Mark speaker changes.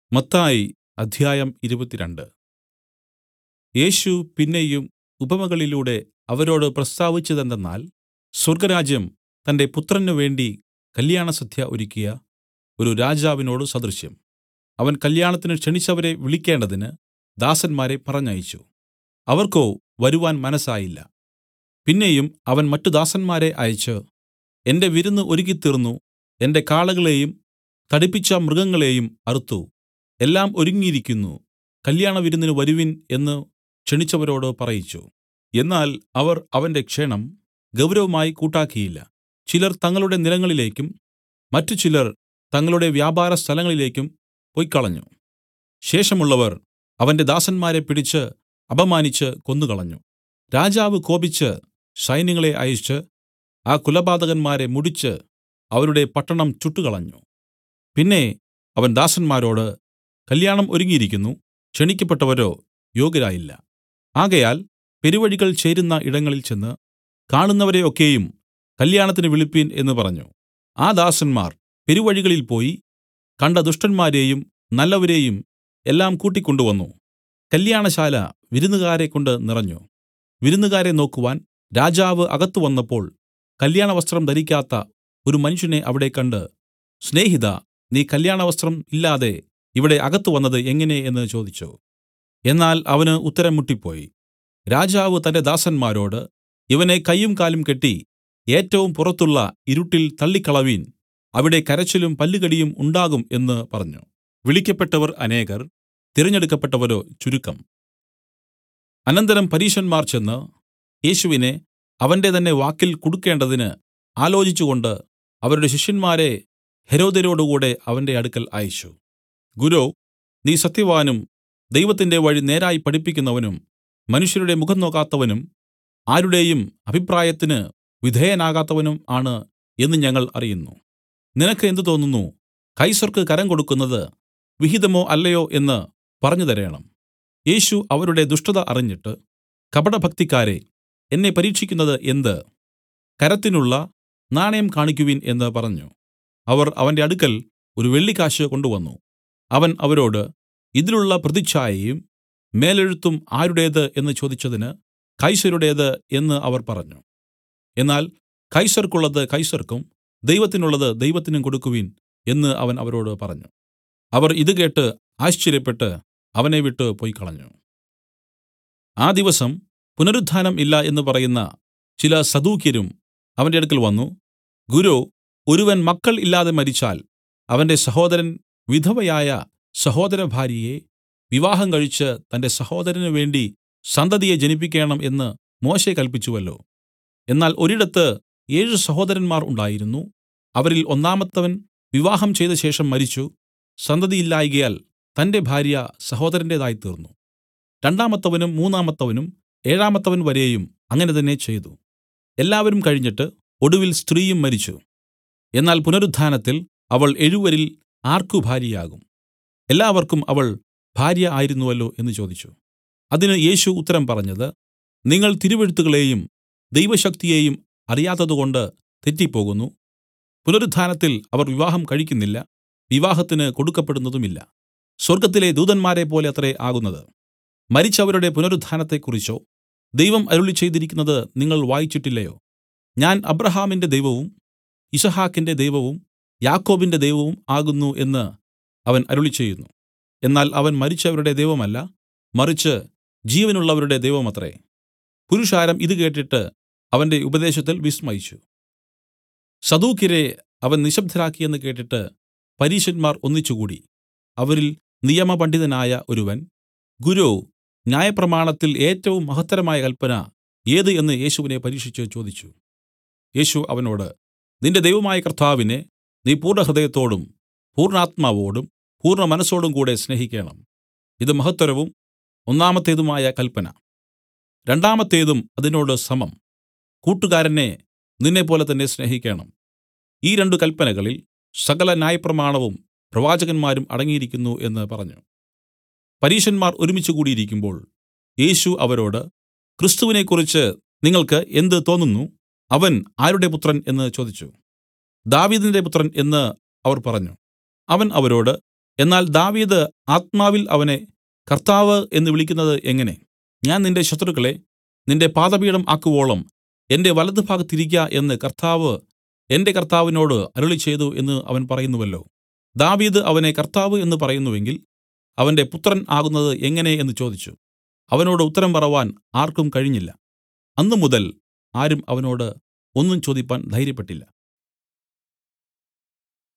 Speaker 1: മത്തായി അദ്ധ്യായം ഇരുപത്തിരണ്ട് യേശു പിന്നെയും ഉപമകളിലൂടെ അവരോട് പ്രസ്താവിച്ചതെന്തെന്നാൽ സ്വർഗ്ഗരാജ്യം തന്റെ പുത്രന് വേണ്ടി കല്യാണസദ്യ ഒരുക്കിയ ഒരു രാജാവിനോട് സദൃശം അവൻ കല്യാണത്തിന് ക്ഷണിച്ചവരെ വിളിക്കേണ്ടതിന് ദാസന്മാരെ പറഞ്ഞയച്ചു അവർക്കോ വരുവാൻ മനസ്സായില്ല പിന്നെയും അവൻ മറ്റു ദാസന്മാരെ അയച്ച് എന്റെ വിരുന്ന് ഒരുക്കിത്തീർന്നു എന്റെ കാളകളെയും തടിപ്പിച്ച മൃഗങ്ങളെയും അറുത്തു എല്ലാം ഒരുങ്ങിയിരിക്കുന്നു കല്യാണവിരുന്നിന് വരുവിൻ എന്ന് ക്ഷണിച്ചവരോട് പറയിച്ചു എന്നാൽ അവർ അവന്റെ ക്ഷണം ഗൗരവമായി കൂട്ടാക്കിയില്ല ചിലർ തങ്ങളുടെ നിലങ്ങളിലേക്കും മറ്റു ചിലർ തങ്ങളുടെ വ്യാപാരസ്ഥലങ്ങളിലേക്കും പൊയ്ക്കളഞ്ഞു ശേഷമുള്ളവർ അവന്റെ ദാസന്മാരെ പിടിച്ച് അപമാനിച്ച് കൊന്നുകളഞ്ഞു രാജാവ് കോപിച്ച് സൈന്യങ്ങളെ അയച്ച് ആ കുലപാതകന്മാരെ മുടിച്ച് അവരുടെ പട്ടണം ചുട്ടുകളഞ്ഞു പിന്നെ അവൻ ദാസന്മാരോട് കല്യാണം ഒരുങ്ങിയിരിക്കുന്നു ക്ഷണിക്കപ്പെട്ടവരോ യോഗ്യരായില്ല ആകയാൽ പെരുവഴികൾ ചേരുന്ന ഇടങ്ങളിൽ ചെന്ന് കാണുന്നവരെ ഒക്കെയും കല്യാണത്തിന് വിളിപ്പിൻ എന്ന് പറഞ്ഞു ആ ദാസന്മാർ പെരുവഴികളിൽ പോയി കണ്ട ദുഷ്ടന്മാരെയും നല്ലവരെയും എല്ലാം കൂട്ടിക്കൊണ്ടുവന്നു കല്യാണശാല വിരുന്നുകാരെക്കൊണ്ട് നിറഞ്ഞു വിരുന്നുകാരെ നോക്കുവാൻ രാജാവ് അകത്ത് വന്നപ്പോൾ കല്യാണവസ്ത്രം ധരിക്കാത്ത ഒരു മനുഷ്യനെ അവിടെ കണ്ട് സ്നേഹിതാ നീ കല്യാണവസ്ത്രം ഇല്ലാതെ ഇവിടെ അകത്ത് വന്നത് എങ്ങനെ എന്ന് ചോദിച്ചു എന്നാൽ അവന് ഉത്തരം മുട്ടിപ്പോയി രാജാവ് തന്റെ ദാസന്മാരോട് ഇവനെ കയ്യും കാലും കെട്ടി ഏറ്റവും പുറത്തുള്ള ഇരുട്ടിൽ തള്ളിക്കളവിൻ അവിടെ കരച്ചിലും പല്ലുകടിയും ഉണ്ടാകും എന്ന് പറഞ്ഞു വിളിക്കപ്പെട്ടവർ അനേകർ തിരഞ്ഞെടുക്കപ്പെട്ടവരോ ചുരുക്കം അനന്തരം പരീശന്മാർ ചെന്ന് യേശുവിനെ അവന്റെ തന്നെ വാക്കിൽ കുടുക്കേണ്ടതിന് ആലോചിച്ചുകൊണ്ട് അവരുടെ ശിഷ്യന്മാരെ ഹെരോദ്യരോടുകൂടെ അവന്റെ അടുക്കൽ അയച്ചു ഗുരോ നീ സത്യവാനും ദൈവത്തിന്റെ വഴി നേരായി പഠിപ്പിക്കുന്നവനും മനുഷ്യരുടെ മുഖം നോക്കാത്തവനും ആരുടെയും അഭിപ്രായത്തിന് വിധേയനാകാത്തവനും ആണ് എന്ന് ഞങ്ങൾ അറിയുന്നു നിനക്ക് എന്ത് തോന്നുന്നു കൈസർക്ക് കരം കൊടുക്കുന്നത് വിഹിതമോ അല്ലയോ എന്ന് പറഞ്ഞു തരേണം യേശു അവരുടെ ദുഷ്ടത അറിഞ്ഞിട്ട് കപടഭക്തിക്കാരെ എന്നെ പരീക്ഷിക്കുന്നത് എന്ത് കരത്തിനുള്ള നാണയം കാണിക്കുവിൻ എന്ന് പറഞ്ഞു അവർ അവന്റെ അടുക്കൽ ഒരു വെള്ളിക്കാശ് കൊണ്ടുവന്നു അവൻ അവരോട് ഇതിലുള്ള പ്രതിച്ഛായയും മേലെഴുത്തും ആരുടേത് എന്ന് ചോദിച്ചതിന് കൈസരുടേത് എന്ന് അവർ പറഞ്ഞു എന്നാൽ കൈസർക്കുള്ളത് കൈസർക്കും ദൈവത്തിനുള്ളത് ദൈവത്തിനും കൊടുക്കുവിൻ എന്ന് അവൻ അവരോട് പറഞ്ഞു അവർ ഇത് കേട്ട് ആശ്ചര്യപ്പെട്ട് അവനെ വിട്ടു പൊയ്ക്കളഞ്ഞു ആ ദിവസം പുനരുത്ഥാനം ഇല്ല എന്ന് പറയുന്ന ചില സദൂക്യരും അവന്റെ അടുക്കൽ വന്നു ഗുരു ഒരുവൻ മക്കൾ ഇല്ലാതെ മരിച്ചാൽ അവന്റെ സഹോദരൻ വിധവയായ സഹോദരഭാര്യയെ വിവാഹം കഴിച്ച് തന്റെ സഹോദരന് വേണ്ടി സന്തതിയെ ജനിപ്പിക്കേണം എന്ന് മോശെ കല്പിച്ചുവല്ലോ എന്നാൽ ഒരിടത്ത് ഏഴ് സഹോദരന്മാർ ഉണ്ടായിരുന്നു അവരിൽ ഒന്നാമത്തവൻ വിവാഹം ചെയ്ത ശേഷം മരിച്ചു സന്തതിയില്ലായ്കയാൽ തന്റെ ഭാര്യ സഹോദരന്റേതായി തീർന്നു രണ്ടാമത്തവനും മൂന്നാമത്തവനും ഏഴാമത്തവൻ വരെയും അങ്ങനെ തന്നെ ചെയ്തു എല്ലാവരും കഴിഞ്ഞിട്ട് ഒടുവിൽ സ്ത്രീയും മരിച്ചു എന്നാൽ പുനരുത്ഥാനത്തിൽ അവൾ എഴുവരിൽ ആർക്കു ഭാര്യയാകും എല്ലാവർക്കും അവൾ ഭാര്യ ആയിരുന്നുവല്ലോ എന്ന് ചോദിച്ചു അതിന് യേശു ഉത്തരം പറഞ്ഞത് നിങ്ങൾ തിരുവെഴുത്തുകളെയും ദൈവശക്തിയെയും അറിയാത്തതുകൊണ്ട് തെറ്റിപ്പോകുന്നു പുനരുത്ഥാനത്തിൽ അവർ വിവാഹം കഴിക്കുന്നില്ല വിവാഹത്തിന് കൊടുക്കപ്പെടുന്നതുമില്ല സ്വർഗ്ഗത്തിലെ ദൂതന്മാരെ പോലെ അത്രേ ആകുന്നത് മരിച്ചവരുടെ പുനരുത്ഥാനത്തെക്കുറിച്ചോ ദൈവം അരുളി ചെയ്തിരിക്കുന്നത് നിങ്ങൾ വായിച്ചിട്ടില്ലയോ ഞാൻ അബ്രഹാമിന്റെ ദൈവവും ഇസഹാക്കിന്റെ ദൈവവും യാക്കോബിന്റെ ദൈവവും ആകുന്നു എന്ന് അവൻ അരുളി ചെയ്യുന്നു എന്നാൽ അവൻ മരിച്ചവരുടെ ദൈവമല്ല മറിച്ച് ജീവനുള്ളവരുടെ ദൈവമത്രേ പുരുഷാരം ഇത് കേട്ടിട്ട് അവന്റെ ഉപദേശത്തിൽ വിസ്മയിച്ചു സദൂക്യരെ അവൻ നിശബ്ദരാക്കിയെന്ന് കേട്ടിട്ട് പരീശന്മാർ ഒന്നിച്ചുകൂടി അവരിൽ നിയമപണ്ഡിതനായ ഒരുവൻ ഗുരു ന്യായപ്രമാണത്തിൽ ഏറ്റവും മഹത്തരമായ കൽപ്പന ഏത് എന്ന് യേശുവിനെ പരീക്ഷിച്ച് ചോദിച്ചു യേശു അവനോട് നിന്റെ ദൈവമായ കർത്താവിനെ നീ പൂർണ്ണഹൃദയത്തോടും പൂർണ്ണാത്മാവോടും പൂർണ്ണ മനസ്സോടും കൂടെ സ്നേഹിക്കണം ഇത് മഹത്തരവും ഒന്നാമത്തേതുമായ കൽപ്പന രണ്ടാമത്തേതും അതിനോട് സമം കൂട്ടുകാരനെ നിന്നെപ്പോലെ തന്നെ സ്നേഹിക്കണം ഈ രണ്ടു കൽപ്പനകളിൽ സകല ന്യായപ്രമാണവും പ്രവാചകന്മാരും അടങ്ങിയിരിക്കുന്നു എന്ന് പറഞ്ഞു പരീശന്മാർ ഒരുമിച്ച് കൂടിയിരിക്കുമ്പോൾ യേശു അവരോട് ക്രിസ്തുവിനെക്കുറിച്ച് നിങ്ങൾക്ക് എന്ത് തോന്നുന്നു അവൻ ആരുടെ പുത്രൻ എന്ന് ചോദിച്ചു ദാവീദിന്റെ പുത്രൻ എന്ന് അവർ പറഞ്ഞു അവൻ അവരോട് എന്നാൽ ദാവീദ് ആത്മാവിൽ അവനെ കർത്താവ് എന്ന് വിളിക്കുന്നത് എങ്ങനെ ഞാൻ നിന്റെ ശത്രുക്കളെ നിന്റെ പാദപീഠം ആക്കുവോളം എന്റെ വലത്തുഭാഗത്ത് ഇരിക്ക എന്ന് കർത്താവ് എന്റെ കർത്താവിനോട് അരുളിച്ചെയ്തു എന്ന് അവൻ പറയുന്നുവല്ലോ ദാവീദ് അവനെ കർത്താവ് എന്ന് പറയുന്നുവെങ്കിൽ അവന്റെ പുത്രൻ ആകുന്നത് എങ്ങനെ എന്ന് ചോദിച്ചു അവനോട് ഉത്തരം പറവാൻ ആർക്കും കഴിഞ്ഞില്ല അന്നുമുതൽ ആരും അവനോട് ഒന്നും ചോദിപ്പാൻ ധൈര്യപ്പെട്ടില്ല